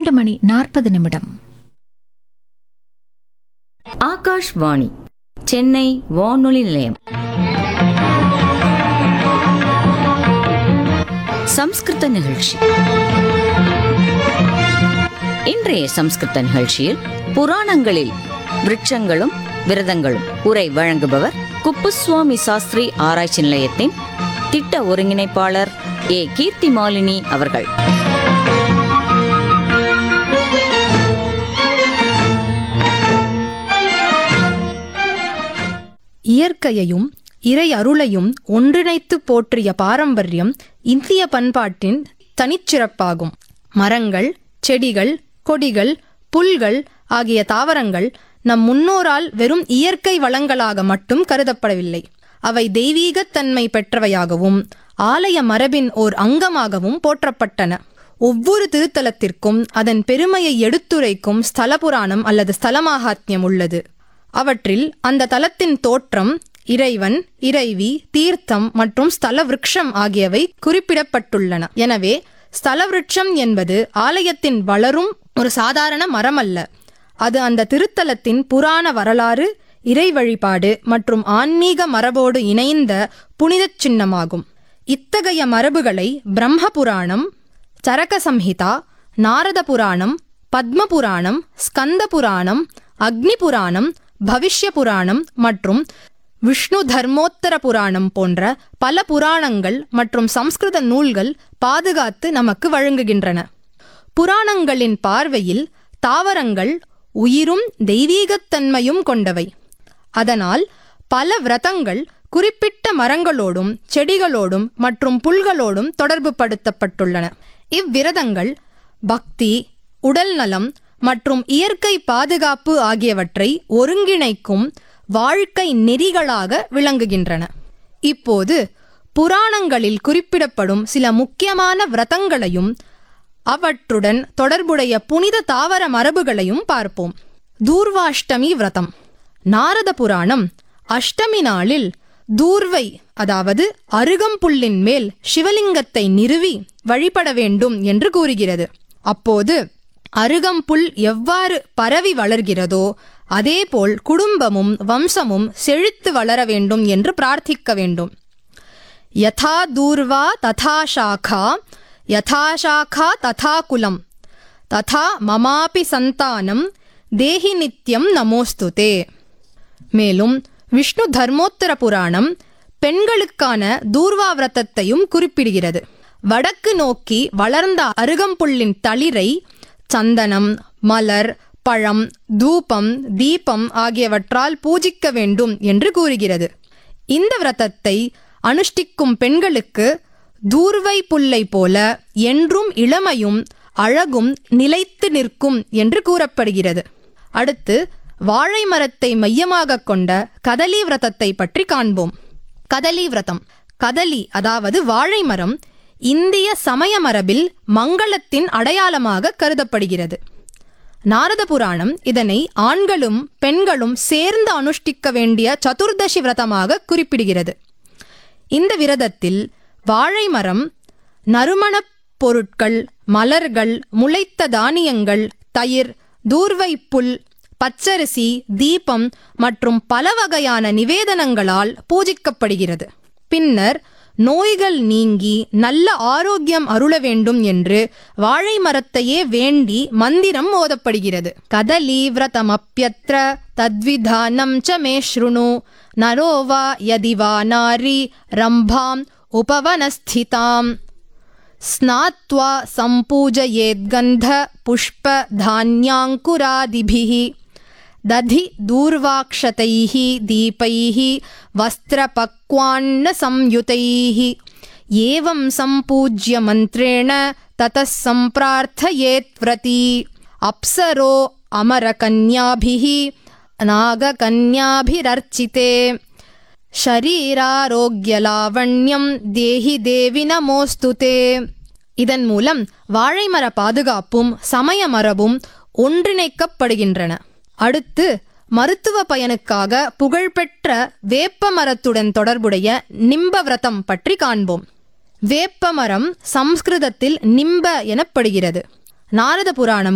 இரண்டு மணி நாற்பது நிமிடம் ஆகாஷ்வாணி சென்னை வானொலி நிலையம் சம்ஸ்கிருத நிகழ்ச்சி இன்றைய சம்ஸ்கிருத நிகழ்ச்சியில் புராணங்களில் விருட்சங்களும் விரதங்களும் உரை வழங்குபவர் குப்புசுவாமி சாஸ்திரி ஆராய்ச்சி நிலையத்தின் திட்ட ஒருங்கிணைப்பாளர் ஏ கீர்த்தி மாலினி அவர்கள் இயற்கையையும் இறை அருளையும் ஒன்றிணைத்து போற்றிய பாரம்பரியம் இந்திய பண்பாட்டின் தனிச்சிறப்பாகும் மரங்கள் செடிகள் கொடிகள் புல்கள் ஆகிய தாவரங்கள் நம் முன்னோரால் வெறும் இயற்கை வளங்களாக மட்டும் கருதப்படவில்லை அவை தெய்வீகத் தன்மை பெற்றவையாகவும் ஆலய மரபின் ஓர் அங்கமாகவும் போற்றப்பட்டன ஒவ்வொரு திருத்தலத்திற்கும் அதன் பெருமையை எடுத்துரைக்கும் ஸ்தல புராணம் அல்லது ஸ்தலமாகாத்மியம் உள்ளது அவற்றில் அந்த தலத்தின் தோற்றம் இறைவன் இறைவி தீர்த்தம் மற்றும் ஸ்தல விருட்சம் ஆகியவை குறிப்பிடப்பட்டுள்ளன எனவே ஸ்தல விருட்சம் என்பது ஆலயத்தின் வளரும் ஒரு சாதாரண மரம் அல்ல அது அந்த திருத்தலத்தின் புராண வரலாறு இறை வழிபாடு மற்றும் ஆன்மீக மரபோடு இணைந்த புனிதச் சின்னமாகும் இத்தகைய மரபுகளை பிரம்ம புராணம் சரக சம்ஹிதா நாரத புராணம் பத்ம புராணம் ஸ்கந்த புராணம் அக்னி புராணம் பவிஷ்ய புராணம் மற்றும் விஷ்ணு தர்மோத்தர புராணம் போன்ற பல புராணங்கள் மற்றும் சம்ஸ்கிருத நூல்கள் பாதுகாத்து நமக்கு வழங்குகின்றன புராணங்களின் பார்வையில் தாவரங்கள் உயிரும் தெய்வீகத்தன்மையும் கொண்டவை அதனால் பல விரதங்கள் குறிப்பிட்ட மரங்களோடும் செடிகளோடும் மற்றும் புல்களோடும் தொடர்பு படுத்தப்பட்டுள்ளன இவ்விரதங்கள் பக்தி உடல் நலம் மற்றும் இயற்கை பாதுகாப்பு ஆகியவற்றை ஒருங்கிணைக்கும் வாழ்க்கை நெறிகளாக விளங்குகின்றன இப்போது புராணங்களில் குறிப்பிடப்படும் சில முக்கியமான விரதங்களையும் அவற்றுடன் தொடர்புடைய புனித தாவர மரபுகளையும் பார்ப்போம் தூர்வாஷ்டமி விரதம் நாரத புராணம் அஷ்டமி நாளில் தூர்வை அதாவது அருகம்புல்லின் மேல் சிவலிங்கத்தை நிறுவி வழிபட வேண்டும் என்று கூறுகிறது அப்போது அருகம்புல் எவ்வாறு பரவி வளர்கிறதோ அதேபோல் குடும்பமும் வம்சமும் செழித்து வளர வேண்டும் என்று பிரார்த்திக்க வேண்டும் யதா தூர்வா ததா சாகா யதா சாகா ததா குலம் ததா மமாபி சந்தானம் தேஹி நித்யம் நமோஸ்துதே மேலும் விஷ்ணு தர்மோத்தர புராணம் பெண்களுக்கான தூர்வா விரதத்தையும் குறிப்பிடுகிறது வடக்கு நோக்கி வளர்ந்த அருகம்புல்லின் தளிரை சந்தனம் மலர் பழம் தூபம் தீபம் ஆகியவற்றால் பூஜிக்க வேண்டும் என்று கூறுகிறது இந்த விரதத்தை அனுஷ்டிக்கும் பெண்களுக்கு தூர்வை புல்லை போல என்றும் இளமையும் அழகும் நிலைத்து நிற்கும் என்று கூறப்படுகிறது அடுத்து வாழை மரத்தை மையமாக கொண்ட கதலி விரதத்தை பற்றி காண்போம் கதலி விரதம் கதலி அதாவது வாழை மரம் இந்திய சமய மரபில் மங்களத்தின் அடையாளமாக கருதப்படுகிறது நாரத புராணம் இதனை ஆண்களும் பெண்களும் சேர்ந்து அனுஷ்டிக்க வேண்டிய சதுர்தசி விரதமாக குறிப்பிடுகிறது இந்த விரதத்தில் வாழை மரம் நறுமணப் பொருட்கள் மலர்கள் முளைத்த தானியங்கள் தயிர் தூர்வை புல் பச்சரிசி தீபம் மற்றும் பல வகையான நிவேதனங்களால் பூஜிக்கப்படுகிறது பின்னர் நோய்கள் நீங்கி நல்ல ஆரோக்கியம் அருள வேண்டும் என்று வாழை மரத்தையே வேண்டி மந்திரம் ஓதப்படுகிறது கதலி விரதமப்யத்ர தத்விதானம் ச மே ஸ்ருணு நரோ வா யதி வா நாரி ரம்பாம் உபவனஸ்திதாம் स्नात्वा सम्पूजयेद्गन्ध पुष्पधान्याङ्कुरादिभिः दधि दूर्वाक्षतैः दीपैः वस्त्रपक्वान्नसंयुतैः एवं सम्पूज्य मन्त्रेण ततः सम्प्रार्थयेत्व्रती अप्सरो अमरकन्याभिः नागकन्याभिरर्चिते ஷரீராரோக்கியலாவண்யம் தேஹி தேவி நமோஸ்துதே இதன் மூலம் வாழைமர பாதுகாப்பும் சமய மரபும் ஒன்றிணைக்கப்படுகின்றன அடுத்து மருத்துவ பயனுக்காக புகழ்பெற்ற வேப்ப மரத்துடன் தொடர்புடைய நிம்ப விரதம் பற்றி காண்போம் வேப்ப மரம் சம்ஸ்கிருதத்தில் நிம்ப எனப்படுகிறது நாரத புராணம்